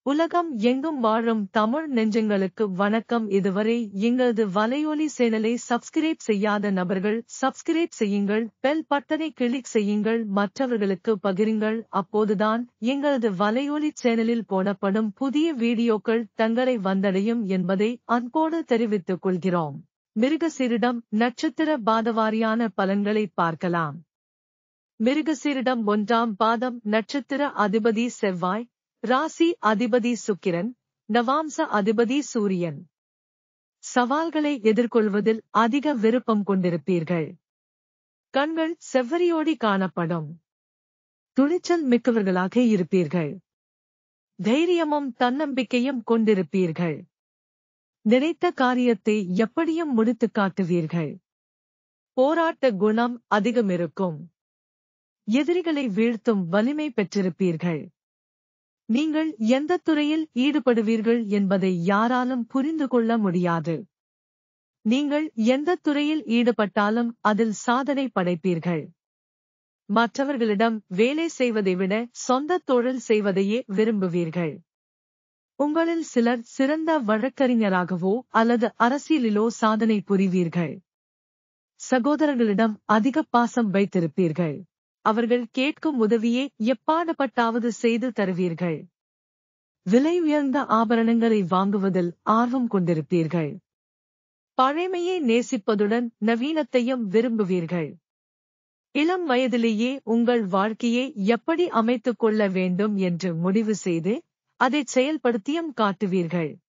உலகம் எங்கும் வாழும் தமிழ் நெஞ்சங்களுக்கு வணக்கம் இதுவரை எங்களது வலையொலி சேனலை சப்ஸ்கிரைப் செய்யாத நபர்கள் சப்ஸ்கிரைப் செய்யுங்கள் பெல் பட்டனை கிளிக் செய்யுங்கள் மற்றவர்களுக்கு பகிருங்கள் அப்போதுதான் எங்களது வலையொலி சேனலில் போடப்படும் புதிய வீடியோக்கள் தங்களை வந்தடையும் என்பதை அன்போடு தெரிவித்துக் கொள்கிறோம் மிருகசீரிடம் நட்சத்திர பாதவாரியான பலன்களை பார்க்கலாம் மிருகசீரிடம் ஒன்றாம் பாதம் நட்சத்திர அதிபதி செவ்வாய் ராசி அதிபதி சுக்கிரன் நவாம்ச அதிபதி சூரியன் சவால்களை எதிர்கொள்வதில் அதிக விருப்பம் கொண்டிருப்பீர்கள் கண்கள் செவ்வரியோடி காணப்படும் துணிச்சல் மிக்கவர்களாக இருப்பீர்கள் தைரியமும் தன்னம்பிக்கையும் கொண்டிருப்பீர்கள் நினைத்த காரியத்தை எப்படியும் முடித்துக் காட்டுவீர்கள் போராட்ட குணம் அதிகம் இருக்கும் எதிரிகளை வீழ்த்தும் வலிமை பெற்றிருப்பீர்கள் நீங்கள் எந்த துறையில் ஈடுபடுவீர்கள் என்பதை யாராலும் புரிந்து கொள்ள முடியாது நீங்கள் எந்த துறையில் ஈடுபட்டாலும் அதில் சாதனை படைப்பீர்கள் மற்றவர்களிடம் வேலை செய்வதை விட சொந்த தொழில் செய்வதையே விரும்புவீர்கள் உங்களில் சிலர் சிறந்த வழக்கறிஞராகவோ அல்லது அரசியலிலோ சாதனை புரிவீர்கள் சகோதரர்களிடம் அதிக பாசம் வைத்திருப்பீர்கள் அவர்கள் கேட்கும் உதவியை எப்பாடுபட்டாவது செய்து தருவீர்கள் விலை உயர்ந்த ஆபரணங்களை வாங்குவதில் ஆர்வம் கொண்டிருப்பீர்கள் பழைமையை நேசிப்பதுடன் நவீனத்தையும் விரும்புவீர்கள் இளம் வயதிலேயே உங்கள் வாழ்க்கையை எப்படி அமைத்துக் கொள்ள வேண்டும் என்று முடிவு செய்து அதை செயல்படுத்தியும் காட்டுவீர்கள்